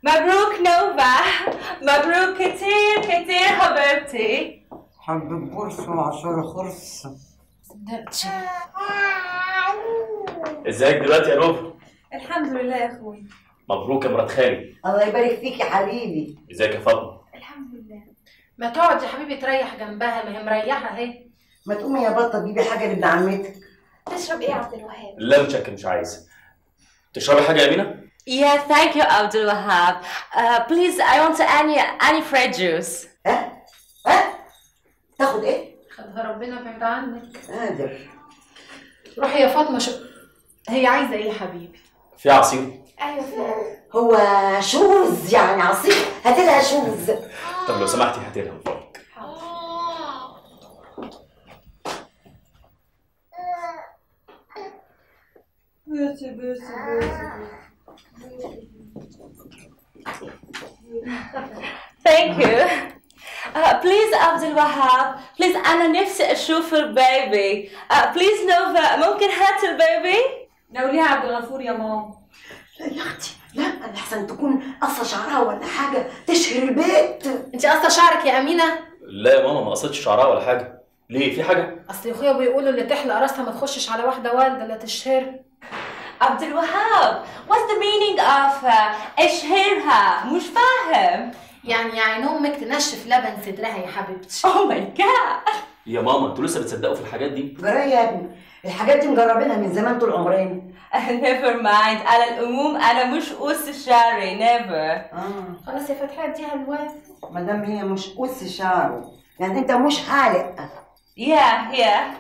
مبروك نوفا مبروك كتير كتير حبيبتي حبيب بورس وعشرة خرص صدقتش ازيك دلوقتي يا نوفا الحمد لله يا اخوي مبروك يا مرات خالي الله يبارك فيك يا حبيبي ازيك يا فاطمه الحمد لله ما تقعد يا حبيبي تريح جنبها ما هي مريحه اهي ما تقومي يا بطة تجيبي حاجة لابن عمتك تشرب ايه يا عبد الوهاب لا متشكر مش عايز تشربي حاجه يا امينه Yeah, thank you, Abdul Wahab. Uh, please, I want any any fruit juice. ها ها تاخد ايه؟ خدها ربنا بعيد عنك قادر روحي يا فاطمه شو هي عايزه ايه يا حبيبي في عصير ايوه هو شوز يعني عصير هاتلها شوز طب لو سمحتي هاتي لها من فضلك Thank you. Uh, please, Abdul Wahab. Please, أنا نفسي أشوف البيبي. Uh, please, Nova. ممكن هات البيبي؟ ناوليها عبد الغفور يا ماما لا يا اختي لا انا احسن تكون قصة شعرها ولا حاجة تشهر البيت انت قصه شعرك يا امينه لا يا ماما ما قصتش شعرها ولا حاجه ليه في حاجه اصل يا اخويا بيقولوا اللي تحلق راسها ما تخشش على واحده والده لا تشهر Abdul Wahab. What's the meaning of uh, أشهرها؟ مش فاهم. يعني يعني امك تنشف لبن صدرها يا حبيبتي Oh my God. يا ماما انتوا لسه بتصدقوا في الحاجات دي جرايه يا ابني الحاجات دي مجربينها من زمان طول عمرنا never mind. على العموم أنا مش قص شعري. Never. اه خلاص يا فتحي اديها الواد ما دام هي مش قص شعره يعني انت مش حالق Yeah, yeah.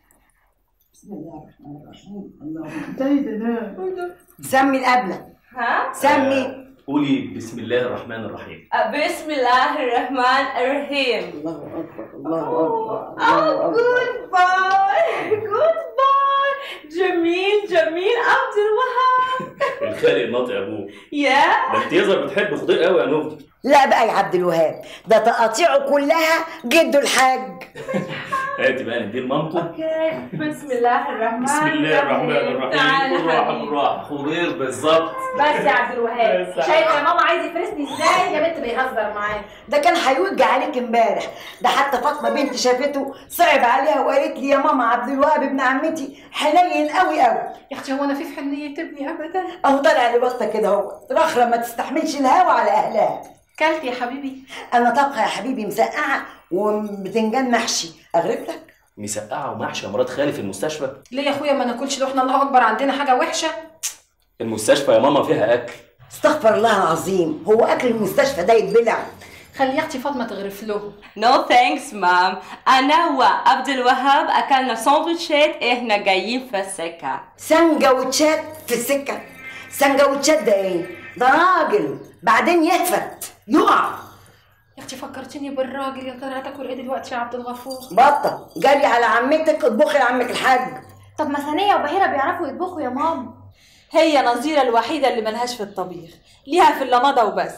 بسم الله الرحمن الرحيم اللهم ده ده سمي القبلة ها؟ سمي قولي بسم الله الرحمن الرحيم Uh, بسم الله الرحمن الرحيم. الله اكبر الله اكبر Oh, الله اكبر good boy. Good boy. جميل جميل عبد الوهاب. الخالق الناطق يا ابوه Yeah. ده انت يظهر بتحب خضير قوي يا نوفا لا بقى يا عبد الوهاب ده تقاطيعه كلها جده الحاج هاتي بقى نديه لمامته Okay. بسم الله الرحمن بسم الله الرحمن الرحيم تعالى بالراحه حبيبي. بالراحه خضير بالظبط بس يا عبد الوهاب بس. شايفه يا ماما عايز يفرسني ازاي يا بنت بيهزر معايا ده كان هيوج عليك امبارح ده حتى فاطمه بنتي شافته صعب عليها وقالت لي يا ماما عبد الوهاب ابن عمتي حنين قوي قوي يا اختي هو انا في في حنيه ابني ابدا اهو طالع لبطه كده اهو رخره ما تستحملش الهوا على اهلها كلت يا حبيبي انا طبخه يا حبيبي مسقعه وبتنجان محشي اغرب لك مسقعه ومحشي يا مرات خالي في المستشفى ليه يا اخويا ما ناكلش لو احنا الله اكبر عندنا حاجه وحشه المستشفى يا ماما فيها اكل استغفر الله العظيم هو اكل المستشفى ده يتبلع خلي اختي فاطمه تغرف له No thanks مام أنا وعبد الوهاب أكلنا سندوتشات إحنا جايين في السكة سندوتشات في السكه سندوتشات ده ايه ده راجل بعدين يهفت يقع يا اختي فكرتيني بالراجل يا ترى هتاكل ايه دلوقتي يا عبد الغفور بطه جري على عمتك اطبخي لعمك الحاج طب ما ثانيه وبهيره بيعرفوا يطبخوا يا ماما هي نظيرة الوحيدة اللي ملهاش في الطبيخ ليها في اللمضة وبس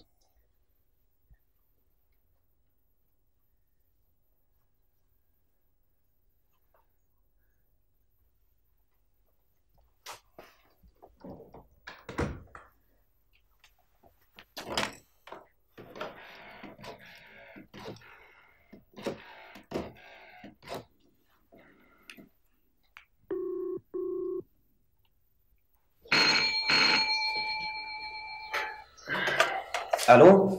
الو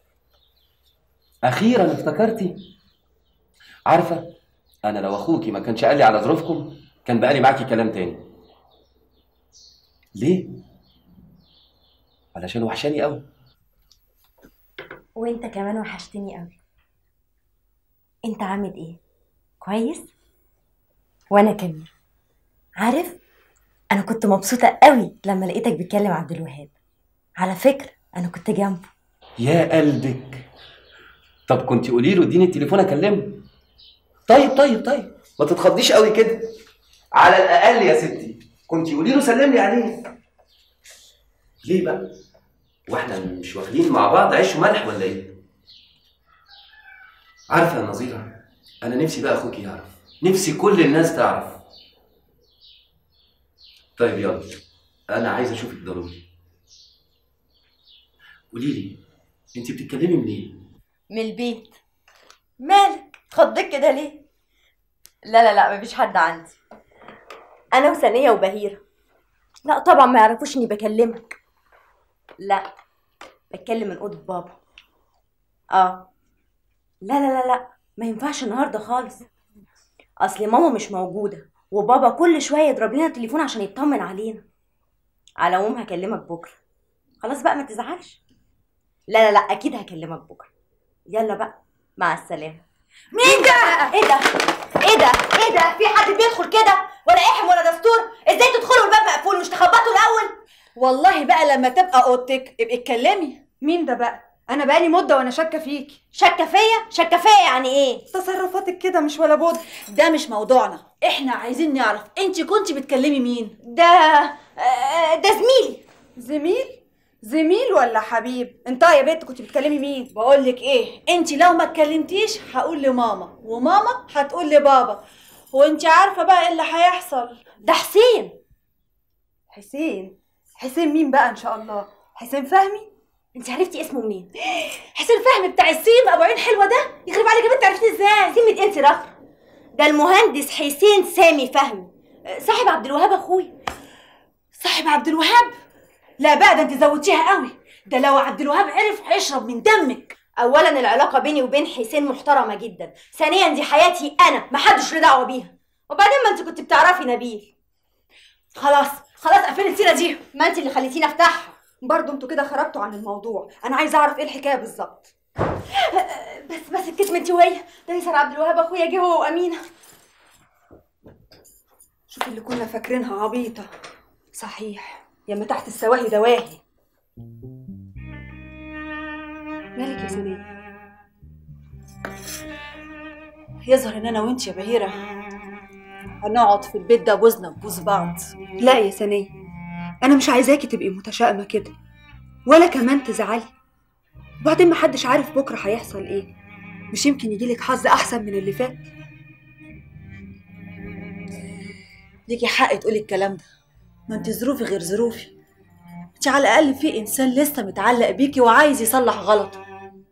اخيرا افتكرتي عارفه انا لو اخوكي ما كانش قال لي على ظروفكم كان بقالي معاكي كلام تاني ليه علشان وحشاني قوي وانت كمان وحشتني قوي انت عامل ايه كويس وانا كمان عارف انا كنت مبسوطه قوي لما لقيتك بتكلم عبد الوهاب على فكره انا كنت جنبه يا قلبك طب كنت قولي له اديني التليفون اكلمه طيب طيب طيب ما تتخضيش قوي كده على الاقل يا ستي كنت قولي له سلم لي عليه ليه بقى واحنا مش واخدين مع بعض عيش وملح ولا ايه عارفه يا نظيره انا نفسي بقى اخوك يعرف نفسي كل الناس تعرف طيب يلا انا عايز اشوفك ضروري قولي لي انت بتتكلمي منين من البيت مالك اتخضيت كده ليه لا لا لا مفيش حد عندي انا وثانيه وبهيره لا طبعا ما يعرفوش اني بكلمك لا بتكلم من اوضه بابا اه لا لا لا لا ما ينفعش النهارده خالص اصل ماما مش موجوده وبابا كل شويه يضرب لنا تليفون عشان يطمن علينا على العموم هكلمك بكره خلاص بقى ما تزعلش لا لا لا اكيد هكلمك بكره يلا بقى مع السلامه مين ده ايه ده ايه ده ايه ده في حد بيدخل كده ولا احم ولا دستور ازاي تدخلوا الباب مقفول مش تخبطوا الاول والله بقى لما تبقى اوضتك ابقي اتكلمي مين ده بقى انا بقالي مده وانا شاكه فيكي شاكه فيا شاكه فيا يعني ايه تصرفاتك كده مش ولا بد ده مش موضوعنا احنا عايزين نعرف انت كنتي بتكلمي مين ده آه، ده زميلي زميل زميل ولا حبيب انت يا بنت كنت بتكلمي مين بقول لك ايه انت لو ما اتكلمتيش هقول لماما وماما هتقول لبابا وانت عارفه بقى إيه اللي هيحصل ده حسين حسين حسين مين بقى ان شاء الله حسين فهمي انت عرفتي اسمه منين حسين فهمي بتاع السيم ابو عين حلوه ده يخرب عليك يا بنت عرفتي ازاي سيمة انت رخر ده المهندس حسين سامي فهمي آه، صاحب عبد الوهاب اخويا صاحب عبد الوهاب لا بقى ده انت زودتيها قوي ده لو عبد الوهاب عرف هيشرب من دمك اولا العلاقه بيني وبين حسين محترمه جدا ثانيا دي حياتي انا محدش له دعوه بيها وبعدين ما انت كنت بتعرفي نبيل خلاص خلاص قفلي السيره دي ما انت اللي خليتيني افتحها برضه انتوا كده خرجتوا عن الموضوع انا عايزه اعرف ايه الحكايه بالظبط بس بس الكتم انت وهي ده يسر عبد الوهاب اخويا جه هو وامينه شوف اللي كنا فاكرينها عبيطه صحيح ياما تحت السواهي دواهي مالك يا سنية يظهر ان انا وانت يا بهيره هنقعد في البيت ده بوزنا بوز بعض لا يا سنية انا مش عايزاكي تبقي متشائمه كده ولا كمان تزعلي وبعدين محدش عارف بكره هيحصل ايه مش يمكن يجيلك حظ احسن من اللي فات ليكي حق تقولي الكلام ده ما انت ظروفي غير ظروفي انت على الاقل في انسان لسه متعلق بيكي وعايز يصلح غلطه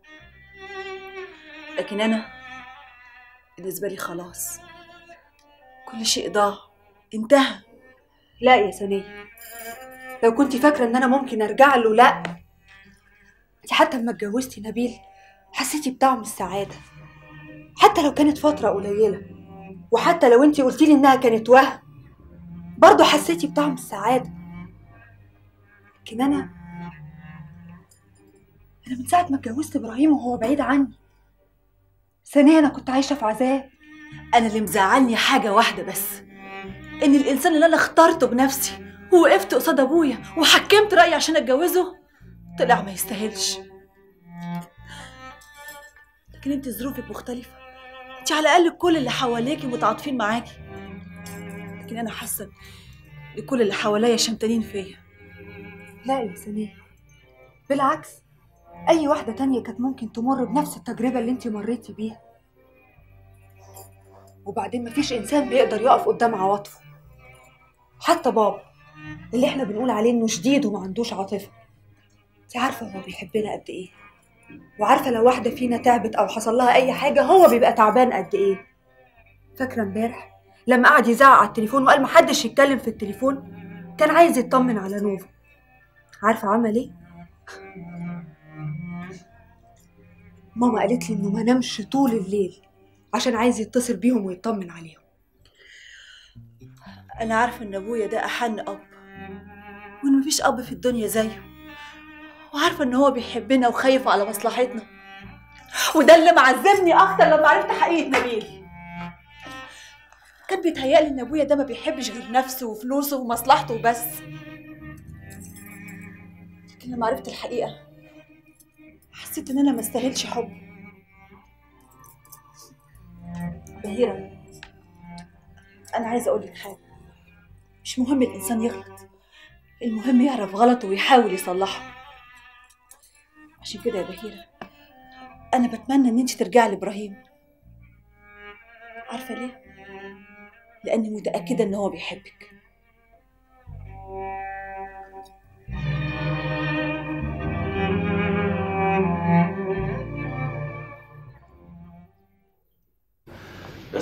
لكن انا بالنسبه لي خلاص كل شيء ضاع انتهى لا يا سنية لو كنت فاكرة ان انا ممكن ارجع له لا انت حتى لما اتجوزتي نبيل حسيتي بطعم السعادة حتى لو كانت فترة قليلة وحتى لو انت قلتي لي انها كانت وهم برضه حسيتي بطعم السعادة لكن انا انا من ساعة ما اتجوزت ابراهيم وهو بعيد عني ثانيا انا كنت عايشة في عذاب انا اللي مزعلني حاجه واحده بس ان الانسان اللي انا اخترته بنفسي ووقفت قصاد ابويا وحكمت رايي عشان اتجوزه طلع ما يستاهلش لكن انت ظروفك مختلفه انت على الاقل كل اللي حواليكي متعاطفين معاكي لكن انا حاسه ان كل اللي حواليا شمتانين فيا لا يا سنية بالعكس أي واحدة تانية كانت ممكن تمر بنفس التجربة اللي انتي مريتي بيها وبعدين مفيش إنسان بيقدر يقف قدام عواطفه حتى بابا اللي احنا بنقول عليه إنه شديد وما عندوش عاطفة انت عارفة هو بيحبنا قد إيه وعارفة لو واحدة فينا تعبت أو حصل لها أي حاجة هو بيبقى تعبان قد إيه فاكرة امبارح لما قعد يزعق على التليفون وقال محدش يتكلم في التليفون كان عايز يطمن على نوفا عارفة عمل ايه؟ ماما قالت لي انه ما نامش طول الليل عشان عايز يتصل بيهم ويطمن عليهم انا عارفه ان ابويا ده احن اب وان مفيش اب في الدنيا زيه وعارفه ان هو بيحبنا وخايف على مصلحتنا وده اللي معذبني اكتر لما عرفت حقيقه نبيل كان بيتهيألي ان ابويا ده ما بيحبش غير نفسه وفلوسه ومصلحته وبس لكن لما عرفت الحقيقه حسيت ان انا ما استاهلش حب بهيرة انا عايزه اقول لك حاجه مش مهم الانسان يغلط المهم يعرف غلطه ويحاول يصلحه عشان كده يا بهيرة انا بتمنى ان انت ترجعي لابراهيم عارفه ليه لاني متاكده ان هو بيحبك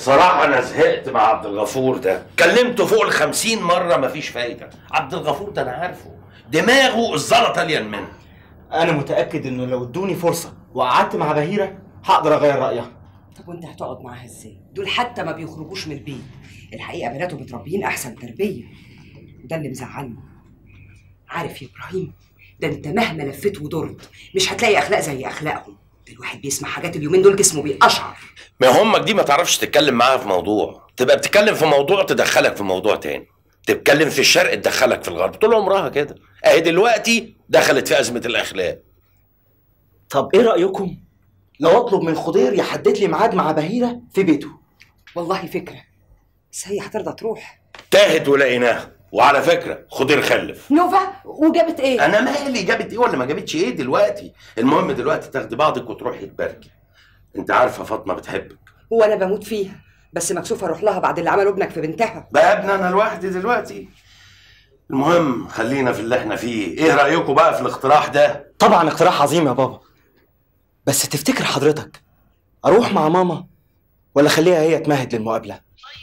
بصراحة أنا زهقت مع عبد الغفور ده كلمته فوق الخمسين مرة مفيش فايدة عبد الغفور ده أنا عارفه دماغه الزلطة الين منه انا متاكد انه لو ادوني فرصه وقعدت مع بهيره هقدر اغير رايها طب وانت هتقعد معاها ازاي دول حتى ما بيخرجوش من البيت الحقيقه بناته متربيين احسن تربيه ده اللي مزعلني عارف يا ابراهيم ده انت مهما لفيت ودرت مش هتلاقي اخلاق زي اخلاقهم ده الواحد بيسمع حاجات اليومين دول جسمه بيقشعر ما همك دي ما تعرفش تتكلم معاها في موضوع تبقى بتتكلم في موضوع تدخلك في موضوع تاني تتكلم في الشرق تدخلك في الغرب طول عمرها كده اهي دلوقتي دخلت في ازمه الاخلاق طب ايه رايكم لو اطلب من خضير يحدد لي ميعاد مع بهيره في بيته والله فكره بس هي هترضى تروح تاهت ولقيناها وعلى فكره خضير خلف نوفا وجابت ايه انا مالي جابت ايه ولا ما جابتش ايه دلوقتي المهم دلوقتي تاخدي بعضك وتروحي تباركي انت عارفه فاطمه بتحبك وانا بموت فيها بس مكسوفه اروح لها بعد اللي عمله ابنك في بنتها بقى ابني انا لوحدي دلوقتي المهم خلينا في اللي احنا فيه ايه رايكم بقى في الاقتراح ده طبعا اقتراح عظيم يا بابا بس تفتكر حضرتك اروح مع ماما ولا خليها هي تمهد للمقابله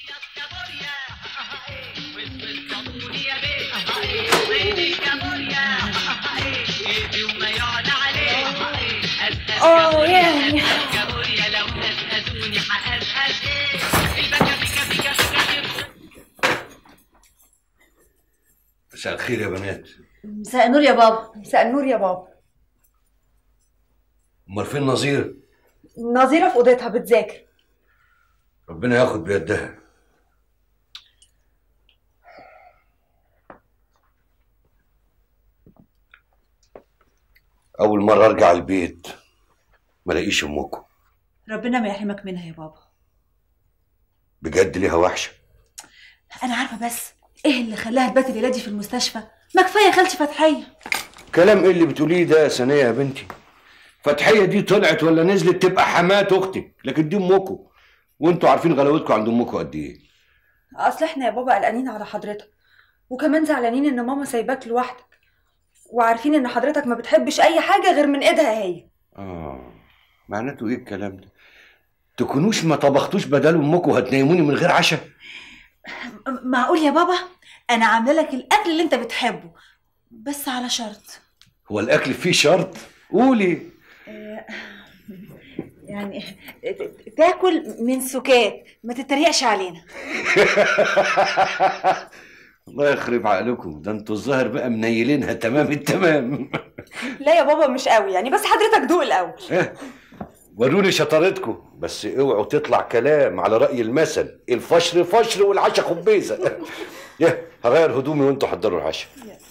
اه يعني مساء الخير يا بنات مساء النور يا بابا مساء النور يا بابا امال فين نظير نظيرة في اوضتها بتذاكر ربنا ياخد بيدها اول مره ارجع البيت ما الاقيش امكم ربنا ما يحرمك منها يا بابا بجد ليها وحشه انا عارفه بس ايه اللي خلاها تبات الليله دي في المستشفى ما كفايه خالتي فتحيه كلام ايه اللي بتقوليه ده يا سنية يا بنتي فتحية دي طلعت ولا نزلت تبقى حماة اختك لكن دي امكم وانتوا عارفين غلاوتكم عند امكم قد ايه اصل احنا يا بابا قلقانين على حضرتك وكمان زعلانين ان ماما سايباك لوحدك وعارفين ان حضرتك ما بتحبش اي حاجه غير من ايدها هي اه معناته ايه الكلام ده تكونوش ما طبختوش بدل امكم هتنيموني من غير عشاء معقول يا بابا انا عامله لك الاكل اللي انت بتحبه بس على شرط هو الاكل فيه شرط قولي يعني ت- تاكل من سكات ما تتريقش علينا الله يخرب عقلكم ده انتوا الظاهر بقى منيلينها تمام التمام لا يا بابا مش قوي يعني بس حضرتك دوق الاول إيه؟ وروني شطارتكم بس اوعوا تطلع كلام على رأي المثل الفشر فشر والعشا خبيزة إيه، هغير هدومي وانتوا حضروا العشاء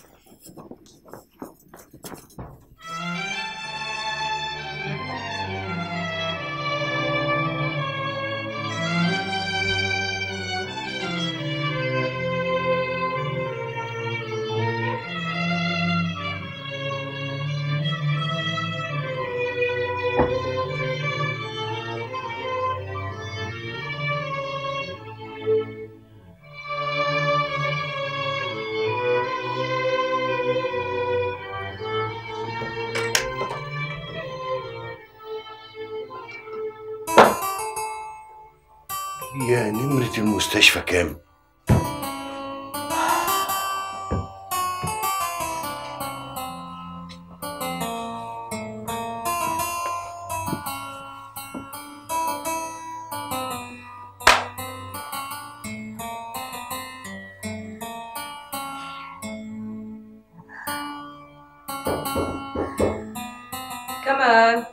هي نمرة المستشفى كام؟ كمان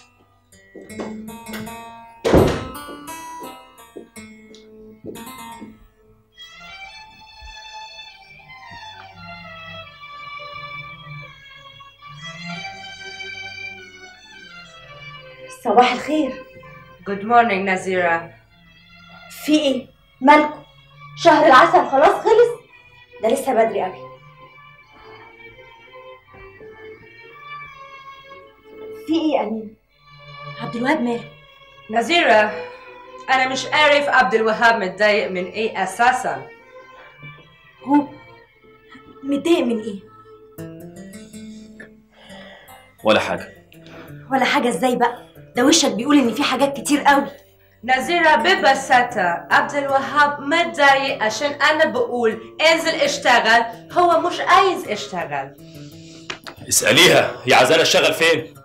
صباح الخير Good morning نزيرة في ايه مالكم شهر العسل خلاص خلص ده لسه بدري قوي في ايه يا امين عبد الوهاب ماله نزيرة أنا مش عارف عبد الوهاب متضايق من إيه أساسا هو متضايق من ايه ولا حاجه ولا حاجه ازاي بقى ده وشك بيقول ان في حاجات كتير قوي نزيرة ببساطة عبد الوهاب متضايق عشان أنا بقول انزل اشتغل هو مش عايز اشتغل اسأليها هي عايزاني اشتغل فين؟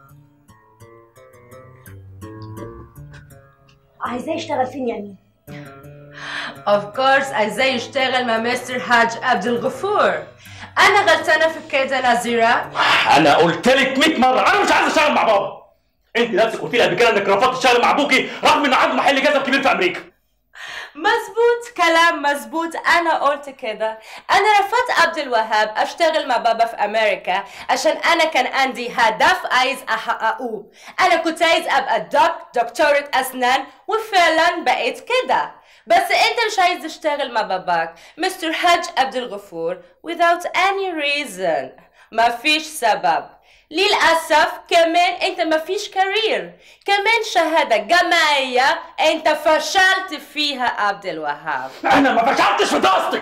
عايزاه يشتغل فين يا امين Of course عايزاه يشتغل مع مستر حاج عبد الغفور أنا غلطانة في كده نزيرة انا قلت لك 100 مره انا مش عايز اشتغل مع بابا انت نفسك قلت لي قبل كده انك رفضت تشتغل مع ابوكي رغم ان عنده محل جزم كبير في امريكا مزبوط كلام مزبوط انا قلت كده انا رفضت عبد الوهاب اشتغل مع بابا في امريكا عشان انا كان عندي هدف عايز احققه انا كنت عايز ابقى دوك دكتورة اسنان وفعلا بقيت كده بس انت مش عايز تشتغل مع باباك مستر حاج عبد الغفور without any reason ما فيش سبب للأسف كمان انت ما فيش كارير كمان شهادة جامعية انت فشلت فيها عبد الوهاب انا ما فشلتش في دراستي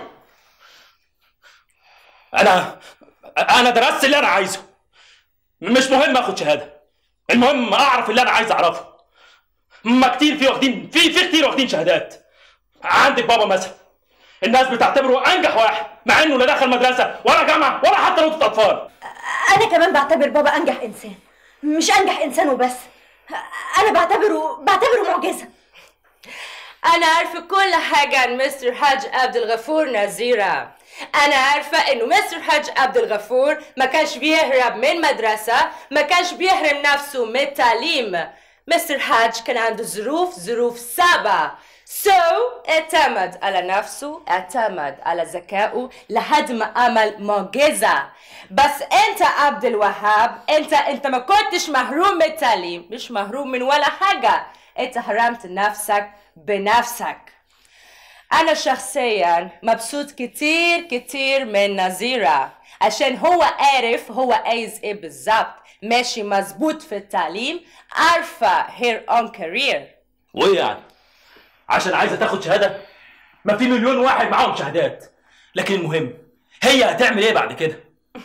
انا انا درست اللي انا عايزه مش مهم اخد شهاده المهم اعرف اللي انا عايز اعرفه ما كتير في واخدين في في كتير واخدين شهادات عندك بابا مثلا الناس بتعتبره انجح واحد مع انه لا دخل مدرسه ولا جامعه ولا حتى نقطه اطفال انا كمان بعتبر بابا انجح انسان مش انجح انسان وبس انا بعتبره بعتبره معجزه انا عارفة كل حاجة عن مستر حاج عبد الغفور نزيرة انا عارفة انه مستر حاج عبد الغفور ما كانش بيهرب من مدرسة ما كانش بيحرم نفسه من التعليم مستر حاج كان عنده ظروف ظروف صعبة سو so, اعتمد على نفسه اعتمد على ذكائه لحد ما عمل معجزة بس انت عبد الوهاب انت انت ما كنتش محروم من التعليم مش محروم من ولا حاجة انت حرمت نفسك بنفسك انا شخصيا مبسوط كتير كتير من نزيرة عشان هو عارف هو عايز ايه بالظبط ماشي مظبوط في التعليم عارفة her own career وايه يعني عشان عايزه تاخد شهاده ما في مليون واحد معاهم شهادات لكن المهم هي هتعمل ايه بعد كده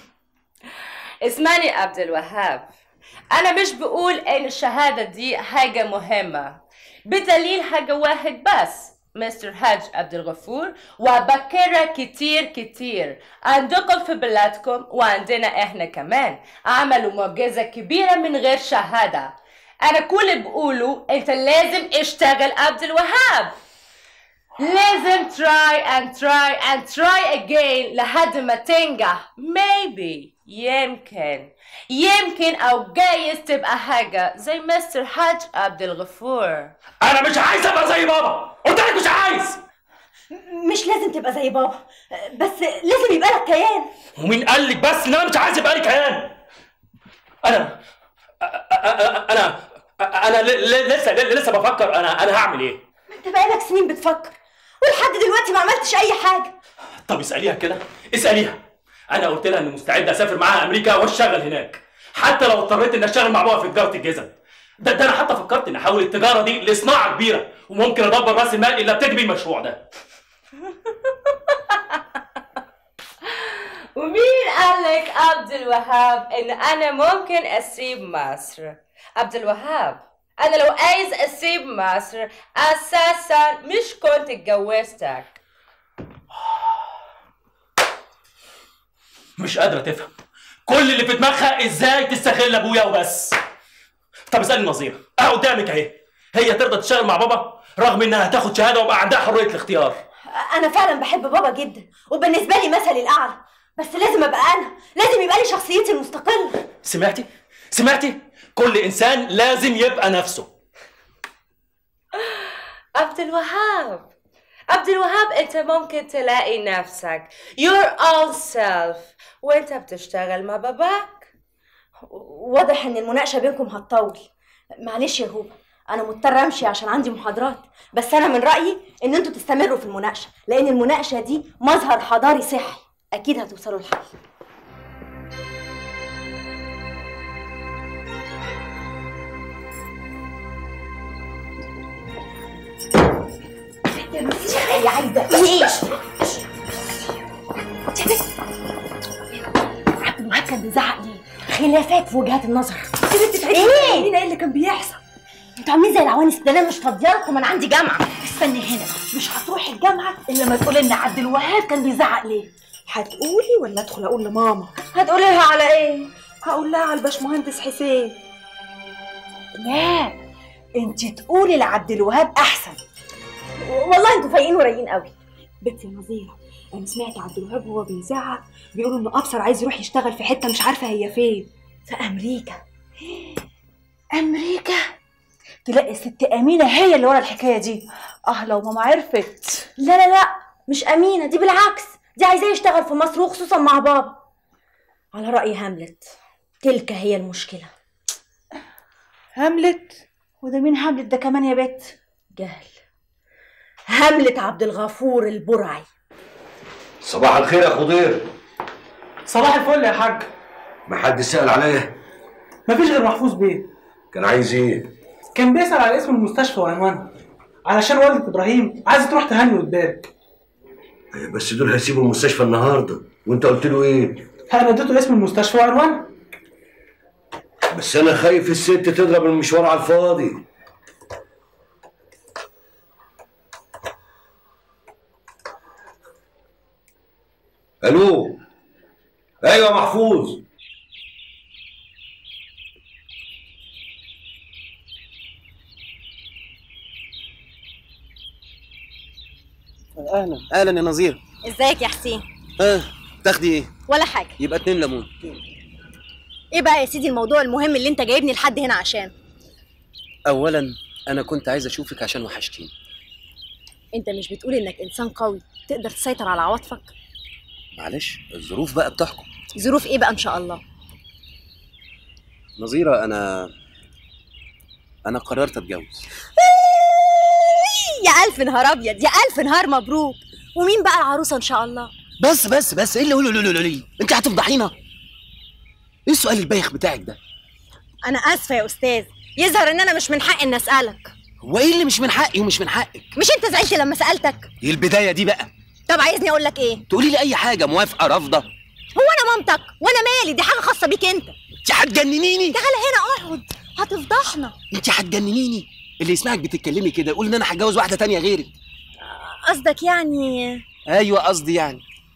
اسمعني عبد الوهاب انا مش بقول ان الشهادة دي حاجة مهمة بدليل حاجة واحد بس مستر حاج عبد الغفور وبكرة كتير كتير عندكم في بلادكم وعندنا احنا كمان عملوا معجزة كبيرة من غير شهادة انا كل اللي بقوله انت لازم اشتغل عبد الوهاب لازم try and try and try again لحد ما تنجح maybe يمكن يمكن او جايز تبقى حاجة زي مستر حاج عبد الغفور انا مش عايز ابقى زي بابا قلت لك مش عايز مش لازم تبقى زي بابا بس لازم يبقى لك كيان ومين قال لك بس ان انا مش عايز يبقى لي كيان انا انا انا لسه لسه بفكر انا انا هعمل ايه ما انت بقالك سنين بتفكر ولحد دلوقتي ما عملتش اي حاجه طب اساليها كده اساليها انا قلت لها اني مستعد اسافر معاها امريكا واشتغل هناك حتى لو اضطريت اني اشتغل مع بابا في تجاره الجزم ده, ده انا حتى فكرت اني احول التجاره دي لصناعه كبيره وممكن ادبر راس المال اللي بتجني المشروع ده ومين قال لك عبد الوهاب ان انا ممكن اسيب مصر عبد الوهاب انا لو عايز اسيب مصر اساسا مش كنت اتجوزتك مش قادرة تفهم كل اللي في دماغها ازاي تستغل ابويا وبس طب اسألي نظيرة اه قدامك اهي هي ترضى تشتغل مع بابا رغم انها هتاخد شهادة ويبقى عندها حرية الاختيار انا فعلا بحب بابا جدا وبالنسبه لي مثلي الاعلى بس لازم ابقى انا لازم يبقى لي شخصيتي المستقله سمعتي سمعتي كل انسان لازم يبقى نفسه عبد الوهاب عبد الوهاب انت ممكن تلاقي نفسك your own self وانت بتشتغل مع باباك واضح ان المناقشه بينكم هتطول معلش يا هوبا انا مضطره امشي عشان عندي محاضرات بس انا من رايي ان انتوا تستمروا في المناقشه لان المناقشه دي مظهر حضاري صحي اكيد هتوصلوا لحل يا عايزه ايه عبد الوهاب كان بيزعق ليه خلافات في وجهات النظر انت بتتعبي ايه ايه اللي كان بيحصل انتوا عاملين زي العوانس ده انا مش فاضيالكم انا عندي جامعه استني هنا مش هتروحي الجامعه الا لما تقولي لنا عبد الوهاب كان بيزعق ليه هتقولي ولا ادخل اقول لماما هتقولي لها على ايه هقول لها على الباشمهندس حسين لا انت تقولي لعبد الوهاب احسن والله انتوا فايقين ورايقين قوي بنتي نظيره انا سمعت عبد الوهاب وهو بيزعق بيقولوا انه ابصر عايز يروح يشتغل في حته مش عارفه هي فين في امريكا امريكا تلاقي ست امينه هي اللي ورا الحكايه دي اه لو ماما عرفت لا لا لا مش امينه دي بالعكس دي عايزاه يشتغل في مصر وخصوصا مع بابا على راي هاملت تلك هي المشكله هاملت وده مين هاملت ده كمان يا بت جهل هاملت عبد الغفور البرعي صباح الخير يا خضير صباح الفل يا حاج محدش سأل عليا مفيش غير محفوظ بيه كان عايز ايه كان بيسأل على اسم المستشفى وعنوانها علشان والدة ابراهيم عايزه تروح تهني وتبارك بس دول هيسيبوا المستشفى النهارده وانت قلت له ايه انا اديته اسم المستشفى وعنوانها بس انا خايف الست تضرب المشوار على الفاضي الو ايوه محفوظ اهلا اهلا يا نظير ازيك يا حسين اه تاخدي ايه ولا حاجه يبقى اتنين ليمون ايه بقى يا سيدي الموضوع المهم اللي انت جايبني لحد هنا عشان اولا انا كنت عايز اشوفك عشان وحشتيني انت مش بتقول انك انسان قوي تقدر تسيطر على عواطفك معلش الظروف بقى بتحكم ظروف ايه بقى ان شاء الله نظيرة انا انا قررت اتجوز يا الف نهار ابيض يا الف نهار مبروك ومين بقى العروسه ان شاء الله بس بس بس ايه اللي قولوا لولو لي انت هتفضحينا ايه السؤال البايخ بتاعك ده انا اسفه يا استاذ يظهر ان انا مش من حقي ان اسالك هو ايه اللي مش من حقي ومش من حقك مش انت زعلت لما سالتك ايه البدايه دي بقى طب عايزني اقول لك ايه تقولي لي اي حاجه موافقه رافضه هو انا مامتك وانا مالي دي حاجه خاصه بيك انت انت هتجننيني تعالى هنا اقعد هتفضحنا انت هتجننيني اللي يسمعك بتتكلمي كده يقول ان انا هتجوز واحده تانية غيرك قصدك يعني ايوه قصدي يعني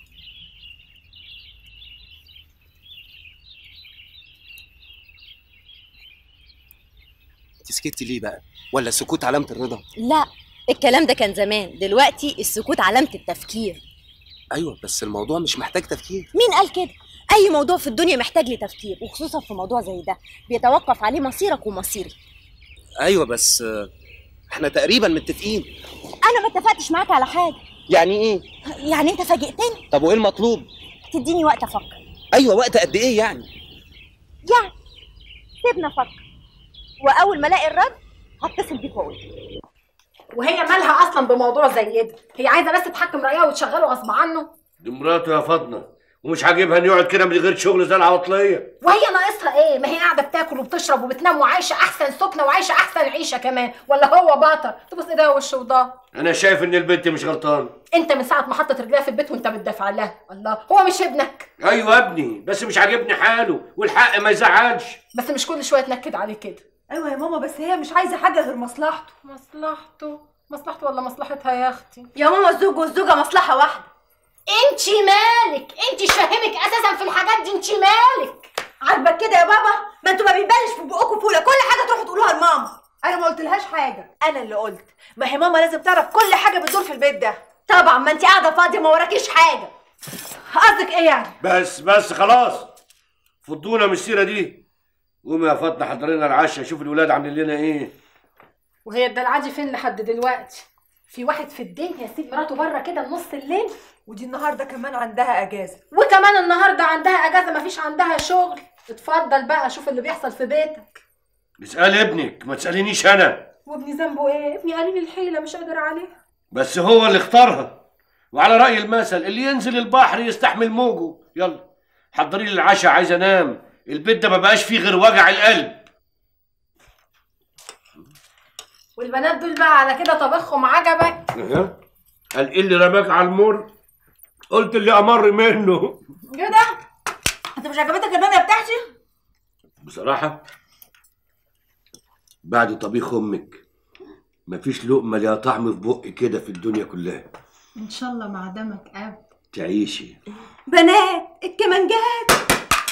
انت سكتي ليه بقى ولا السكوت علامه الرضا لا الكلام ده كان زمان دلوقتي السكوت علامه التفكير ايوه بس الموضوع مش محتاج تفكير مين قال كده اي موضوع في الدنيا محتاج لتفكير وخصوصا في موضوع زي ده بيتوقف عليه مصيرك ومصيري ايوه بس آه، احنا تقريبا متفقين انا ما اتفقتش معاك على حاجه يعني ايه يعني انت فاجئتني طب وايه المطلوب تديني وقت افكر ايوه وقت قد ايه يعني يعني سيبنا افكر واول ما الاقي الرد هتصل بيك واقول وهي مالها اصلا بموضوع زي ده هي عايزه بس تحكم رايها وتشغله غصب عنه دي مراته يا فاطمه ومش عاجبها ان يقعد كده من غير شغل زي العواطليه وهي ناقصها ايه ما هي قاعده بتاكل وبتشرب وبتنام وعايشه احسن سكنه وعايشه احسن عيشه كمان ولا هو باطل تبص ايديها وش وضهر انا شايف ان البنت مش غلطان انت من ساعه ما حطت رجلها في البيت وانت بتدافع لها الله هو مش ابنك ايوه ابني بس مش عاجبني حاله والحق ما يزعلش بس مش كل شويه تنكد عليه كده ايوه يا ماما بس هي مش عايزه حاجه غير مصلحته مصلحته مصلحته ولا مصلحتها يا اختي يا ماما الزوج والزوجه مصلحه واحده انت مالك انت مش فاهمك اساسا في الحاجات دي انت مالك عاجبك كده يا بابا ما انتوا ما بيبانش في بقكم فوله كل حاجه تروحوا تقولوها لماما انا ما قلتلهاش حاجه انا اللي قلت ما هي ماما لازم تعرف كل حاجه بتدور في البيت ده طبعا ما انت قاعده فاضيه ما وراكيش حاجه قصدك ايه يعني بس بس خلاص فضونا من السيره دي قومي يا فاطمه حضري لنا العشاء شوف الولاد عاملين لنا ايه وهي الدلعه دي فين لحد دلوقتي في واحد في الدنيا يسيب مراته بره كده نص الليل ودي النهارده كمان عندها اجازه وكمان النهارده عندها اجازه مفيش عندها شغل اتفضل بقى شوف اللي بيحصل في بيتك اسال ابنك ما تسالينيش انا وابني ذنبه ايه ابني قليل الحيله مش قادر عليها بس هو اللي اختارها وعلى راي المثل اللي ينزل البحر يستحمل موجه يلا حضري لي العشاء عايز انام البيت ده ما بقاش فيه غير وجع القلب والبنات دول بقى على كده طبخهم عجبك ها؟ قال ايه اللي رماك على المر قلت اللي امر منه كده انت مش عجبتك الباميه بتاعتي بصراحه بعد طبيخ امك مفيش لقمه ليها طعم في بقي كده في الدنيا كلها ان شاء الله مع دمك اب تعيشي بنات الكمانجات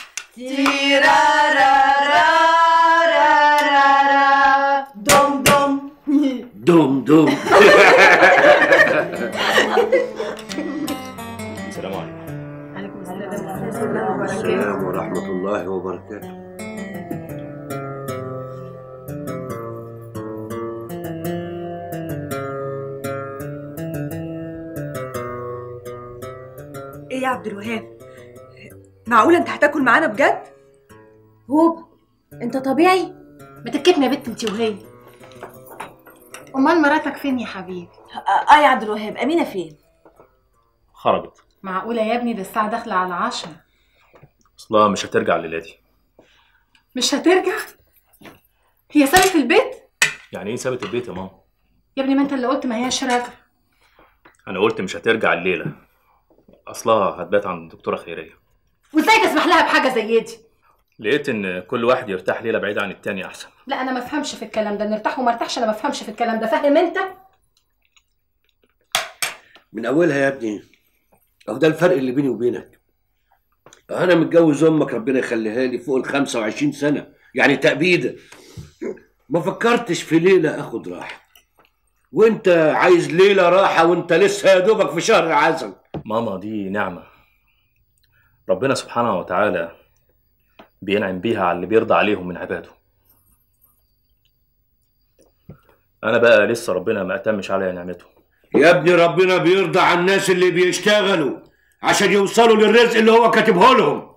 دم دم دوم دوم السلام عليكم السلام ورحمه الله وبركاته ايه يا عبد الوهاب معقوله انت هتاكل معانا بجد هوب انت طبيعي ما تكتني يا بنت انت وهي امال مراتك فين يا حبيبي اه يا عبد الوهاب امينه فين خرجت معقوله يا ابني ده الساعه داخله على عشرة اصلها مش هترجع الليله دي مش هترجع هي سابت البيت يعني ايه سابت البيت يا ماما يا ابني ما انت اللي قلت ما هياش راجعه انا قلت مش هترجع الليله اصلها هتبات عند الدكتوره خيريه وازاي تسمح لها بحاجه زي دي لقيت ان كل واحد يرتاح ليله بعيد عن التاني احسن لا انا ما افهمش في الكلام ده نرتاح وما ارتاحش انا ما افهمش في الكلام ده فاهم انت من اولها يا ابني اهو ده الفرق اللي بيني وبينك انا متجوز امك ربنا يخليها لي فوق ال 25 سنه يعني تأبيده ما فكرتش في ليله اخد راحه وانت عايز ليله راحه وانت لسه يا دوبك في شهر العسل ماما دي نعمه ربنا سبحانه وتعالى بينعم بيها على اللي بيرضى عليهم من عباده انا بقى لسه ربنا ما اتمش عليا نعمته يا ابني ربنا بيرضى على الناس اللي بيشتغلوا عشان يوصلوا للرزق اللي هو كاتبه لهم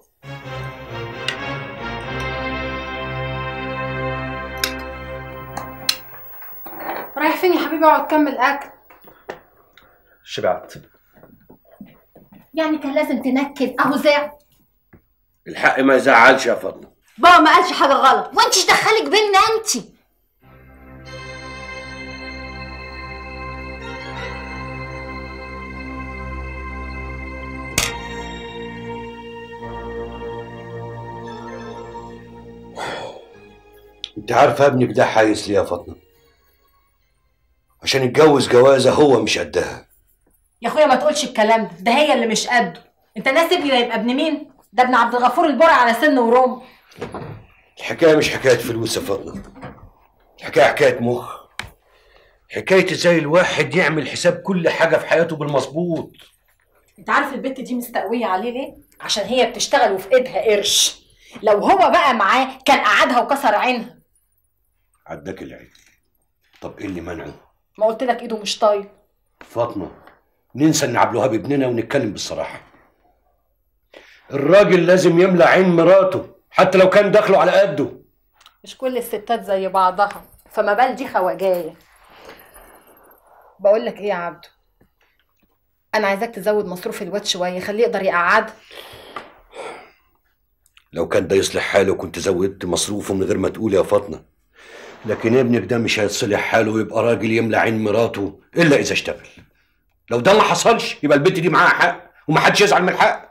رايح فين يا حبيبي اقعد كمل اكل شبعت يعني كان لازم تنكد اهو زع الحق ما يزعلش يا فاطمه بابا ما قالش حاجه غلط وانتش دخلك بينا انت انت عارفه ابنك ده حايس ليه يا فاطمه عشان يتجوز جوازه هو مش قدها يا اخويا ما تقولش الكلام ده ده هي اللي مش قده انت ناس ابني ده يبقى ابن مين ده ابن عبد الغفور البرع على سن وروم الحكايه مش حكايه فلوس يا فاطمه الحكايه حكايه مخ حكايه ازاي الواحد يعمل حساب كل حاجه في حياته بالمظبوط انت عارف البت دي مستقويه عليه ليه عشان هي بتشتغل وفي ايدها قرش لو هو بقى معاه كان قعدها وكسر عينها عداك العين طب ايه اللي منعه ما قلت لك ايده مش طايل فاطمه ننسى ان عبد الوهاب ابننا ونتكلم بالصراحه الراجل لازم يملى عين مراته حتى لو كان دخله على قده مش كل الستات زي بعضها فما بال دي خواجايه بقول لك ايه يا عبدو انا عايزاك تزود مصروف الواد شويه خليه يقدر يقعد لو كان ده يصلح حاله كنت زودت مصروفه من غير ما تقول يا فاطمه لكن ابنك ده مش هيصلح حاله ويبقى راجل يملى عين مراته الا اذا اشتغل لو ده ما حصلش يبقى البنت دي معاها حق ومحدش يزعل من الحق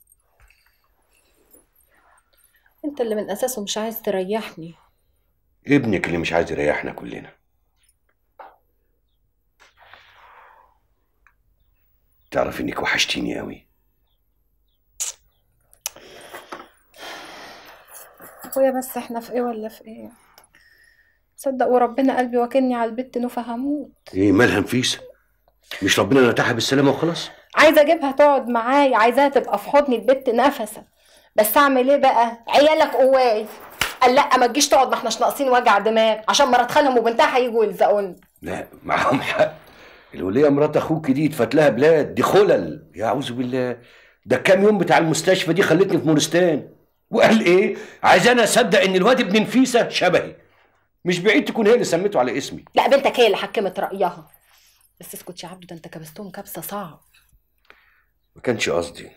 انت اللي من اساسه مش عايز تريحني ابنك اللي مش عايز يريحنا كلنا تعرف انك وحشتيني قوي اخويا بس احنا في ايه ولا في ايه صدق وربنا قلبي واكلني على البت نوفا هموت ايه مالها نفيسه مش ربنا نتاحها بالسلامه وخلاص عايزه اجيبها تقعد معايا عايزاها تبقى في حضني البت نفسه بس اعمل ايه بقى عيالك قواي قال لا ما تجيش تقعد ما احناش ناقصين وجع دماغ عشان مرات خالهم وبنتها هيجوا يلزقوني لا معاهم حق الولية مرات اخوك دي اتفت لها بلاد دي خلل يا اعوذ بالله ده كام يوم بتاع المستشفى دي خلتني في مورستان وقال ايه عايز انا اصدق ان الواد ابن نفيسه شبهي مش بعيد تكون هي اللي سميته على اسمي لا بنتك هي اللي حكمت رايها بس اسكت يا عبدو ده انت كبستهم كبسه صعب ما كانش قصدي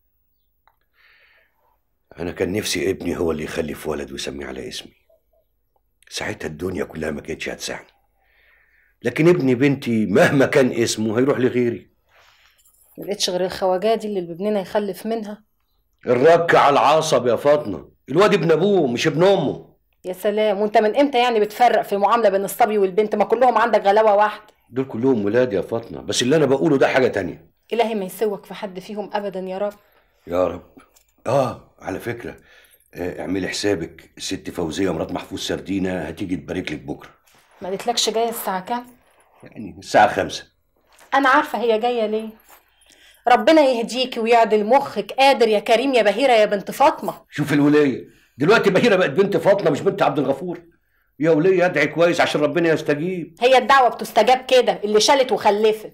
انا كان نفسي ابني هو اللي يخلف ولد ويسميه على اسمي ساعتها الدنيا كلها ما كانتش هتسعني لكن ابني بنتي مهما كان اسمه هيروح لغيري ما لقيتش غير الخواجات دي اللي ابننا يخلف منها الرك على العصب يا فاطمه الواد ابن ابوه مش ابن امه يا سلام وانت من امتى يعني بتفرق في المعامله بين الصبي والبنت ما كلهم عندك غلاوه واحده دول كلهم ولاد يا فاطمه بس اللي انا بقوله ده حاجه تانية الهي ما يسوك في حد فيهم ابدا يا رب يا رب اه على فكره آه، اعملي حسابك الست فوزيه مرات محفوظ سردينه هتيجي تبارك لك بكره ما قلتلكش جايه الساعه كام يعني الساعه خمسة انا عارفه هي جايه ليه ربنا يهديكي ويعدل مخك قادر يا كريم يا بهيره يا بنت فاطمه شوف الوليه دلوقتي بهيره بقت بنت فاطمه مش بنت عبد الغفور يا وليه ادعي كويس عشان ربنا يستجيب هي الدعوه بتستجاب كده اللي شالت وخلفت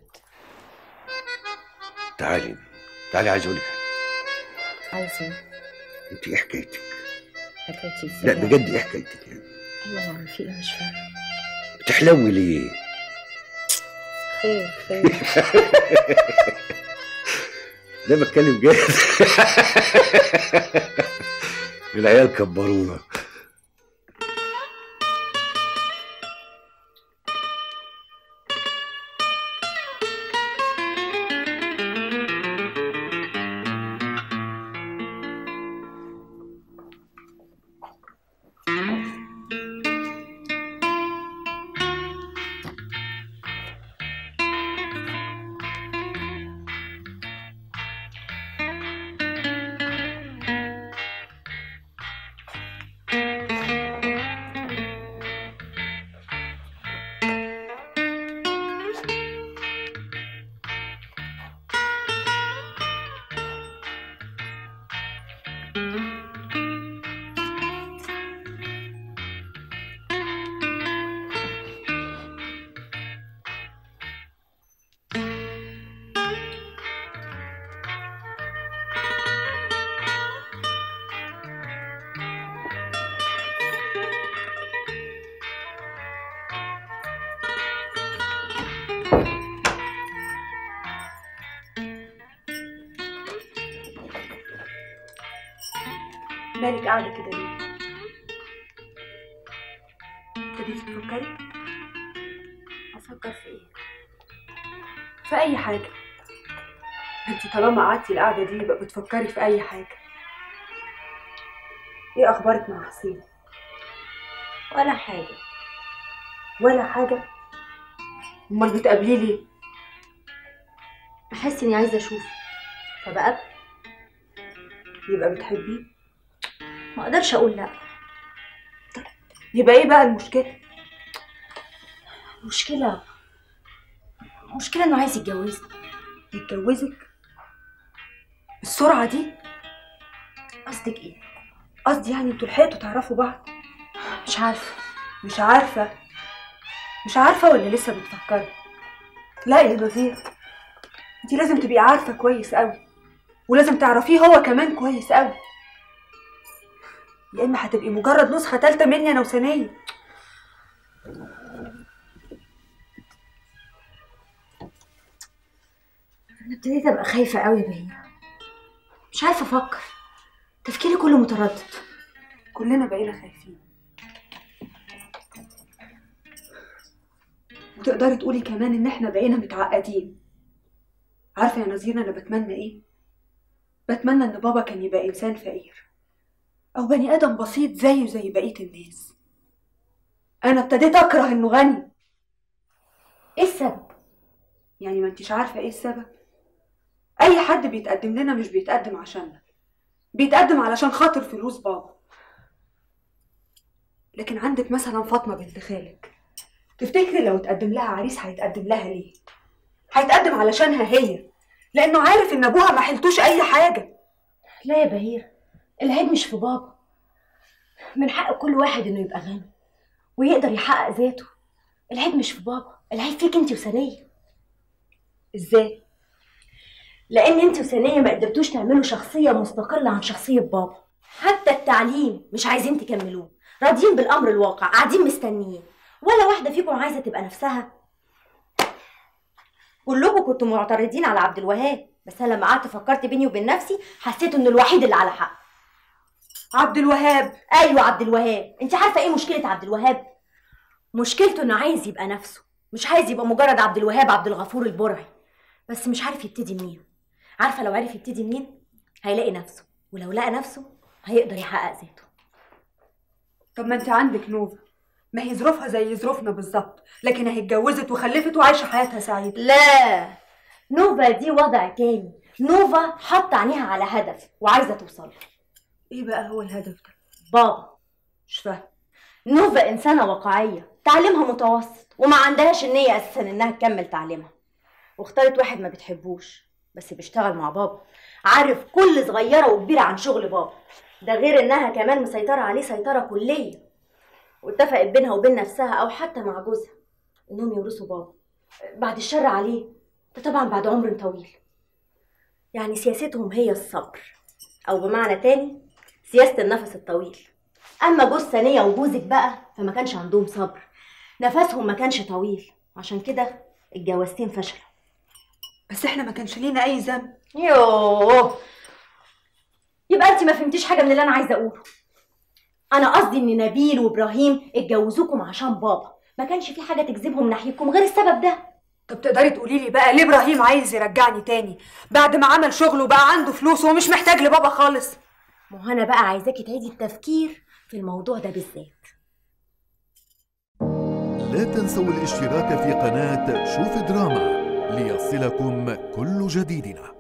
تعالي تعالي عايز اقول لك حاجة. عايز ايه انت ايه حكايتك حكايتي لا بجد ايه حكايتك يعني ايوه يعني في ايه مش فاهمه بتحلوي ليه خير خير ده بتكلم جد العيال كبرونا مالك قاعدة كده ليه؟ ابتديتي تفكري؟ افكر في ايه في أي حاجة انت طالما قعدتي القعدة دي يبقى بتفكري في أي حاجة ايه أخبارك مع حسين؟ ولا حاجه ولا حاجة أمال بتقابليه ليه؟ بحس اني عايزه اشوفه فبقى يبقى بتحبيه؟ ما اقدرش اقول لا يبقى ايه بقى المشكلة؟ مشكله مشكله انه عايز يتجوزني يتجوزك؟ السرعة دي؟ قصدك ايه قصدي يعني انتوا لحقتوا تعرفوا بعض؟ مش عارفه مش عارفة مش عارفة ولا لسه بتفكري؟ لا يا نظير انت لازم تبقي عارفة كويس قوي ولازم تعرفيه هو كمان كويس قوي يا اما هتبقي مجرد نسخة تالتة مني انا وسنية انا ابتديت ابقى خايفه قوي يا بهية مش عارفه افكر تفكيري كله متردد كلنا بقينا خايفين وتقدري تقولي كمان ان احنا بقينا متعقدين عارفة يا نظير انا بتمنى ايه؟ بتمنى ان بابا كان يبقى انسان فقير او بني ادم بسيط زيه زي بقية الناس انا ابتديت اكره انه غني ايه السبب يعني ما انتش عارفة ايه السبب اي حد بيتقدم لنا مش بيتقدم عشاننا بيتقدم علشان خاطر فلوس بابا لكن عندك مثلا فاطمة بنت خالك تفتكري لو اتقدم لها عريس هيتقدم لها ليه هيتقدم علشانها هي لانه عارف ان ابوها ما حلتوش اي حاجة لا يا بهير العيب مش في بابا من حق كل واحد انه يبقى غني ويقدر يحقق ذاته العيب مش في بابا العيب فيك انت وسنية ازاي لان انت وسنية ما قدرتوش تعملوا شخصية مستقلة عن شخصية بابا حتى التعليم مش عايزين تكملوه راضيين بالامر الواقع قاعدين مستنيين ولا واحدة فيكم عايزة تبقى نفسها كلكم كنتوا معترضين على عبد الوهاب بس انا لما قعدت فكرت بيني وبين نفسي حسيت انه الوحيد اللي على حق عبد الوهاب ايوه عبد الوهاب انت عارفه ايه مشكله عبد الوهاب مشكلته انه عايز يبقى نفسه مش عايز يبقى مجرد عبد الوهاب عبد الغفور البرعي بس مش عارف يبتدي منين عارفه لو عرف يبتدي منين هيلاقي نفسه ولو لقى نفسه هيقدر يحقق ذاته طب ما انت عندك نوفا ما هي ظروفها زي ظروفنا بالظبط لكن هي اتجوزت وخلفت وعايشه حياتها سعيده لا نوفا دي وضع تاني نوفا حاطه عينيها على هدف وعايزه توصل ايه بقى هو الهدف ده بابا مش فاهم نوفا انسانه واقعيه تعليمها متوسط وما عندهاش النيه اساسا انها تكمل تعليمها واختارت واحد ما بتحبوش بس بيشتغل مع بابا عارف كل صغيره وكبيره عن شغل بابا ده غير انها كمان مسيطره عليه سيطره كليه واتفقت بينها وبين نفسها او حتى مع جوزها انهم يورثوا بابا بعد الشر عليه ده طبعا بعد عمر طويل يعني سياستهم هي الصبر او بمعنى تاني سياسه النفس الطويل اما جوز ثانيه وجوزك بقى فما كانش عندهم صبر نفسهم ما كانش طويل عشان كده الجوازتين فشلوا بس احنا ما كانش لينا اي ذنب يوه يبقى انت ما فهمتيش حاجه من اللي انا عايزه اقوله انا قصدي ان نبيل وابراهيم اتجوزوكم عشان بابا ما كانش في حاجه تجذبهم ناحيتكم غير السبب ده طب تقدري تقولي لي بقى ليه ابراهيم عايز يرجعني تاني بعد ما عمل شغله وبقى عنده فلوس ومش محتاج لبابا خالص ما هو انا بقى عايزاكي تعيدي التفكير في الموضوع ده بالذات لا تنسوا الاشتراك في قناة شوف دراما ليصلكم كل جديدنا